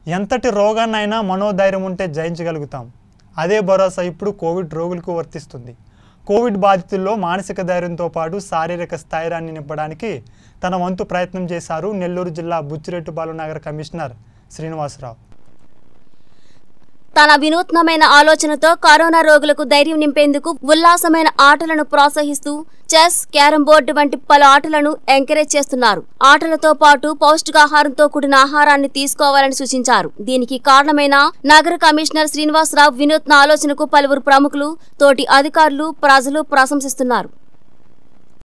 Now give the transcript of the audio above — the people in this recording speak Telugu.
ఎంతటి రోగాన్నైనా మనోధైర్యం ఉంటే జయించగలుగుతాం అదే భరోసా ఇప్పుడు కోవిడ్ రోగులకు వర్తిస్తుంది కోవిడ్ బాధితుల్లో మానసిక ధైర్యంతో పాటు శారీరక స్థైర్యాన్ని నింపడానికి తన వంతు ప్రయత్నం చేశారు నెల్లూరు జిల్లా బుచ్చిరెట్టుపాలెం నగర కమిషనర్ శ్రీనివాసరావు తన వినూత్నమైన ఆలోచనతో కరోనా రోగులకు ధైర్యం నింపేందుకు ఉల్లాసమైన ఆటలను ప్రోత్సహిస్తూ చెస్ క్యారం బోర్డు వంటి పలు ఆటలను ఎంకరేజ్ చేస్తున్నారు ఆటలతో పాటు పౌష్టికాహారంతో కూడిన ఆహారాన్ని తీసుకోవాలని సూచించారు దీనికి కారణమైన నగర కమిషనర్ శ్రీనివాసరావు వినూత్న ఆలోచనకు పలువురు ప్రముఖులు తోటి అధికారులు ప్రజలు ప్రశంసిస్తున్నారు